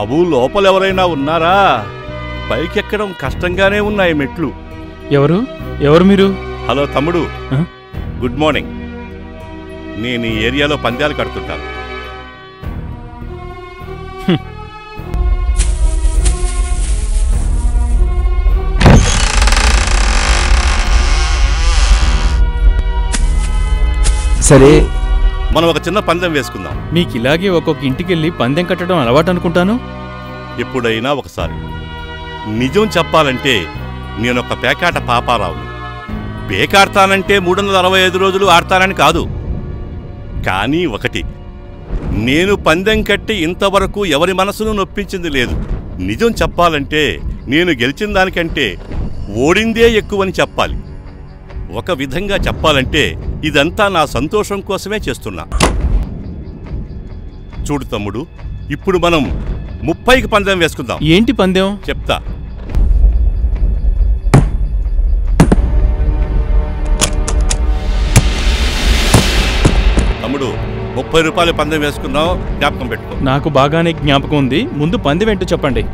బాబు లోపలెవరైనా ఉన్నారా పైకెక్కడం కష్టంగానే ఉన్నాయి మెట్లు ఎవరు ఎవరు మీరు హలో తమ్ముడు ఆ? గుడ్ మార్నింగ్ నేను ఈ ఏరియాలో పందాలు కడుతుంటాను సరే మనం ఒక చిన్న పందెం వేసుకుందాం మీకు ఇలాగే ఒక్కొక్క ఇంటికెళ్ళి పందెం కట్టడం అలవాటు అనుకుంటాను ఎప్పుడైనా ఒకసారి నిజం చెప్పాలంటే నేనొక పేకాట పాపారావుని పేకాడతానంటే మూడు వందల అరవై ఐదు రోజులు ఆడతానని కాదు కానీ ఒకటి నేను పందెం కట్టి ఇంతవరకు ఎవరి మనసును నొప్పించింది లేదు నిజం చెప్పాలంటే నేను గెలిచిన దానికంటే ఓడిందే ఎక్కువని చెప్పాలి ఒక విధంగా చెప్పాలంటే ఇదంతా నా సంతోషం కోసమే చేస్తున్నా చూడు తమ్ముడు ఇప్పుడు మనం ముప్పైకి పందెం వేసుకుందాం ఏంటి పందెం చెప్తా తమ్ముడు ముప్పై రూపాయలు పందెం వేసుకుందాం జ్ఞాపకం పెట్టుకో నాకు బాగానే జ్ఞాపకం ఉంది ముందు పందెం ఏంటో చెప్పండి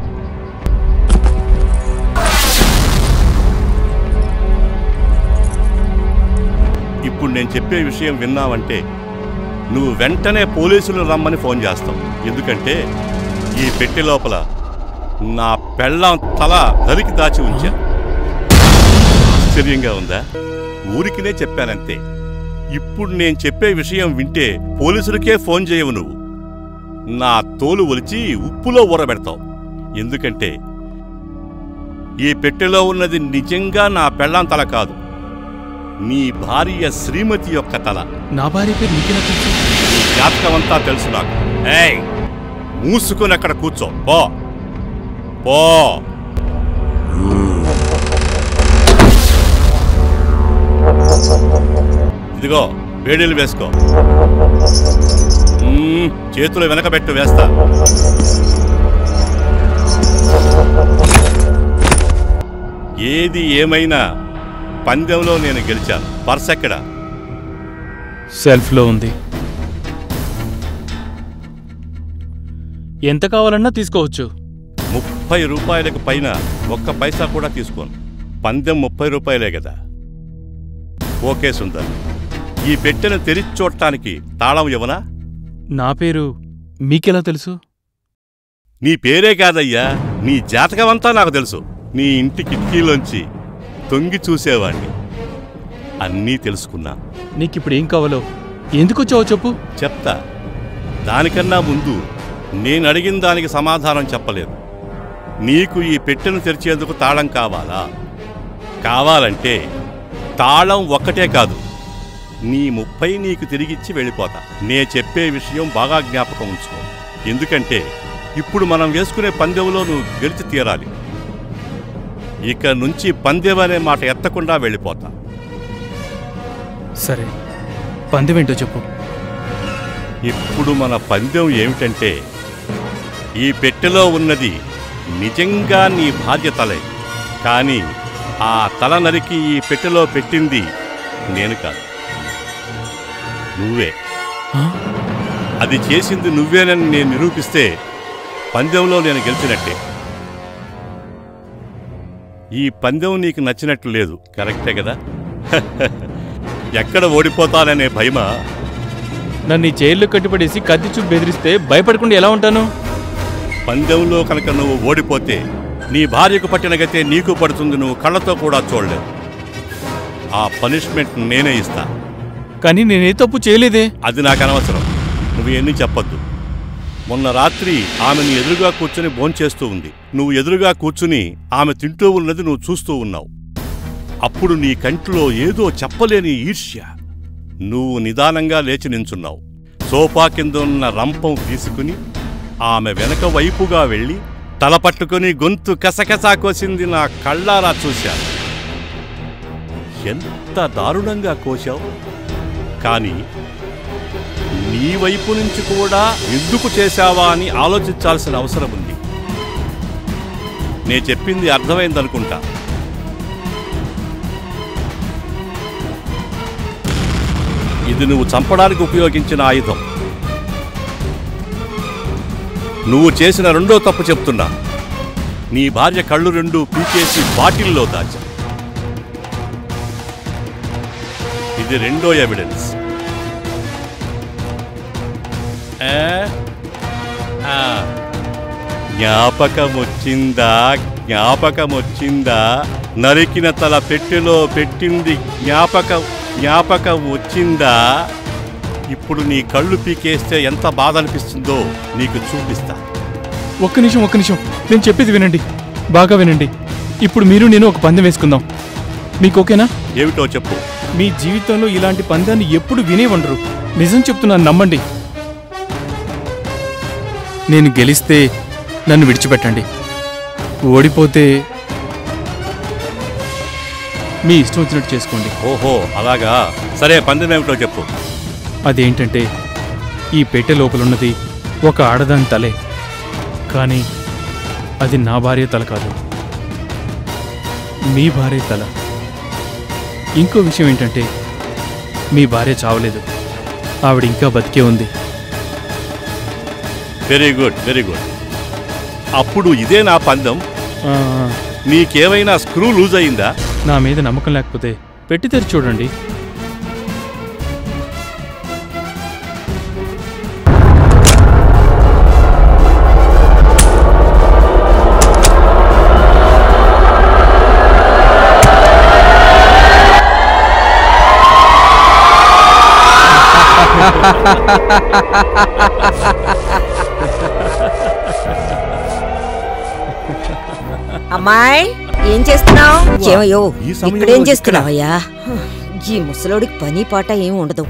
ఇప్పుడు నేను చెప్పే విషయం విన్నావంటే నువ్వు వెంటనే పోలీసులు రమ్మని ఫోన్ చేస్తావు ఎందుకంటే ఈ పెట్టె లోపల నా పెళ్ళాం తల నరికి దాచి ఉంచా ఆశ్చర్యంగా ఉందా ఊరికినే చెప్పానంతే ఇప్పుడు నేను చెప్పే విషయం వింటే పోలీసులకే ఫోన్ చేయవు నువ్వు నా తోలు ఒలిచి ఉప్పులో ఊరబెడతావు ఎందుకంటే ఈ పెట్టెలో ఉన్నది నిజంగా నా పెళ్ళాం తల కాదు నీ భార్య శ్రీమతి యొక్క తల నా భార్య పేరు నీకెలా తెలుసు నీ జాతకమంతా తెలుసు నాకు ఏయ్ మూసుకొని అక్కడ కూర్చో పో పో ఇదిగో వేడీలు వేసుకో మ్మ్, చేతులు వెనకబెట్టు వేస్తా ఏది ఏమైనా పందెంలో నేను గెలిచాను పర్స్ ఎక్కడా సెల్ఫ్లో ఉంది ఎంత కావాలన్నా తీసుకోవచ్చు ముప్పై రూపాయలకు పైన ఒక్క పైసా కూడా తీసుకోను పందెం ముప్పై రూపాయలే కదా ఓకే సుందర్ ఈ పెట్టెను తెరిచి చూడటానికి తాళం ఇవ్వనా నా పేరు మీకెలా తెలుసు నీ పేరే కాదయ్యా నీ జాతకమంతా నాకు తెలుసు నీ ఇంటి కిటికీలోంచి తొంగి చూసేవాణ్ణి అన్నీ తెలుసుకున్నా నీకిప్పుడు ఏం కావాలో ఎందుకు వచ్చావో చెప్పు చెప్తా దానికన్నా ముందు నేను అడిగిన దానికి సమాధానం చెప్పలేదు నీకు ఈ పెట్టెను తెరిచేందుకు తాళం కావాలా కావాలంటే తాళం ఒక్కటే కాదు నీ ముప్పై నీకు తిరిగిచ్చి వెళ్ళిపోతా నే చెప్పే విషయం బాగా జ్ఞాపకం ఉంచుకో ఎందుకంటే ఇప్పుడు మనం వేసుకునే పందెంలో నువ్వు గెలిచి తీరాలి ఇక నుంచి పందెం అనే మాట ఎత్తకుండా వెళ్ళిపోతా సరే పందెం ఏంటో చెప్పు ఇప్పుడు మన పందెం ఏమిటంటే ఈ పెట్టెలో ఉన్నది నిజంగా నీ బాధ్యతలే కానీ ఆ తల నరికి ఈ పెట్టెలో పెట్టింది నేను కాదు నువ్వే ఆ? అది చేసింది నువ్వేనని నేను నిరూపిస్తే పందెంలో నేను గెలిచినట్టే ఈ పందెం నీకు నచ్చినట్లు లేదు కరెక్టే కదా ఎక్కడ ఓడిపోతాననే భయమా నన్ను ఈ జైల్లో కట్టిపడేసి కత్తి చూపు బెదిరిస్తే భయపడకుండా ఎలా ఉంటాను పందెంలో కనుక నువ్వు ఓడిపోతే నీ భార్యకు పట్టిన గతే నీకు పడుతుంది నువ్వు కళ్ళతో కూడా చూడలేవు ఆ పనిష్మెంట్ నేనే ఇస్తా కానీ నేనే తప్పు చేయలేదే అది నాకు అనవసరం నువ్వు ఎన్ని చెప్పొద్దు మొన్న రాత్రి ఆమెను ఎదురుగా కూర్చుని భోంచేస్తూ ఉంది నువ్వు ఎదురుగా కూర్చుని ఆమె తింటూ ఉన్నది నువ్వు చూస్తూ ఉన్నావు అప్పుడు నీ కంటిలో ఏదో చెప్పలేని ఈర్ష్య నువ్వు నిదానంగా లేచి నించున్నావు సోఫా కింద ఉన్న రంపం తీసుకుని ఆమె వెనక వైపుగా వెళ్ళి తల పట్టుకుని గొంతు కసకసా కోసింది నా కళ్ళారా చూశాను ఎంత దారుణంగా కోశావు కానీ నీ వైపు నుంచి కూడా ఎందుకు చేశావా అని ఆలోచించాల్సిన అవసరం ఉంది నే చెప్పింది అర్థమైందనుకుంటా ఇది నువ్వు చంపడానికి ఉపయోగించిన ఆయుధం నువ్వు చేసిన రెండో తప్పు చెప్తున్నా నీ భార్య కళ్ళు రెండు పీకేసి బాటిల్లో దాచా ఇది రెండో ఎవిడెన్స్ ఏ? ఆ. జ్ఞాపకం వచ్చిందా జ్ఞాపకం వచ్చిందా నరికిన తల పెట్టెలో పెట్టింది జ్ఞాపకం జ్ఞాపకం వచ్చిందా ఇప్పుడు నీ కళ్ళు పీకేస్తే ఎంత బాధ అనిపిస్తుందో నీకు చూపిస్తా ఒక్క నిమిషం ఒక్క నిమిషం నేను చెప్పేది వినండి బాగా వినండి ఇప్పుడు మీరు నేను ఒక పందెం వేసుకుందాం మీకు ఓకేనా ఏమిటో చెప్పు మీ జీవితంలో ఇలాంటి పందాన్ని ఎప్పుడు వినే ఉండరు నిజం చెప్తున్నాను నమ్మండి నేను గెలిస్తే నన్ను విడిచిపెట్టండి ఓడిపోతే మీ ఇష్టం వచ్చినట్టు చేసుకోండి ఓహో అలాగా సరే పందెం ఏమిటో చెప్పు అదేంటంటే ఈ పెట్టె లోపలున్నది ఒక ఆడదాని తలే కానీ అది నా భార్య తల కాదు మీ భార్య తల ఇంకో విషయం ఏంటంటే మీ భార్య చావలేదు ఆవిడ ఇంకా బతికే ఉంది వెరీ గుడ్ వెరీ గుడ్ అప్పుడు ఇదే నా పందెం ఆ, నీకేమైనా స్క్రూ లూజ్ అయిందా నా మీద నమ్మకం లేకపోతే పెట్టి తెరిచి చూడండి అమ్మాయి ఏం చేస్తున్నావు ఏమయ్యో ఈ సమయంలో ఇక్కడేం ఇక్కడ? చేస్తున్నావయ్యా ఈ ముసలోడికి పని పాట ఏం ఉండదు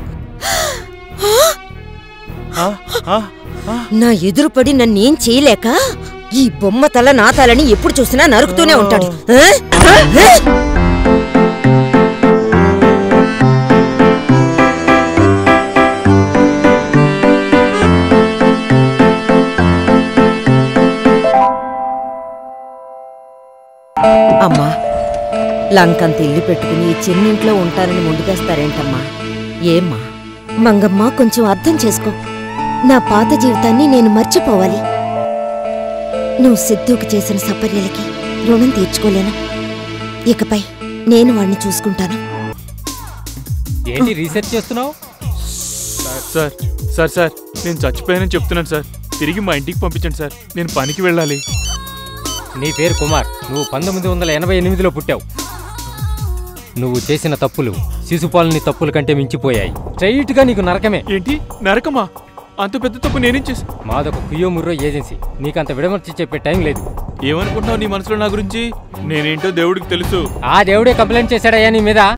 ఆ, ఆ, ఆ. నా ఎదురు పడి నన్నేం చేయలేక ఈ బొమ్మ తల నా తలని ఎప్పుడు చూసినా నరుకుతూనే ఉంటాడు ఆ? ఆ? అమ్మా లంకంత ఇల్లు పెట్టుకుని ఈ చిన్నింట్లో ఉంటానని ముందుకేస్తారేంటమ్మా ఏమ్మా మంగమ్మ కొంచెం అర్థం చేసుకో నా పాత జీవితాన్ని నేను మర్చిపోవాలి నువ్వు సిద్ధుకు చేసిన సపర్యలకి రుణం తీర్చుకోలేను ఇకపై నేను వాడిని చూసుకుంటాను ఏంటి రీసెర్చ్ చేస్తున్నావు సార్ సార్ సార్ నేను చచ్చిపోయానని చెప్తున్నాను సార్ తిరిగి మా ఇంటికి పంపించండి సార్ నేను పనికి వెళ్ళాలి నీ పేరు కుమార్ నువ్వు పంతొమ్మిది వందల ఎనభై ఎనిమిదిలో పుట్టావు నువ్వు చేసిన తప్పులు శిశుపాలని తప్పుల కంటే మించిపోయాయి స్ట్రైట్ గా నీకు నరకమే ఏంటి నరకమా అంత పెద్ద తప్పు నేనేం చేసి మాదొక కుయ్యో ముర్రో ఏజెన్సీ నీకంత విడమర్చి చెప్పే టైం లేదు ఏమనుకుంటున్నావు నీ మనసులో నా గురించి నేనేంటో దేవుడికి తెలుసు ఆ దేవుడే కంప్లైంట్ చేశాడయ్యా నీ మీద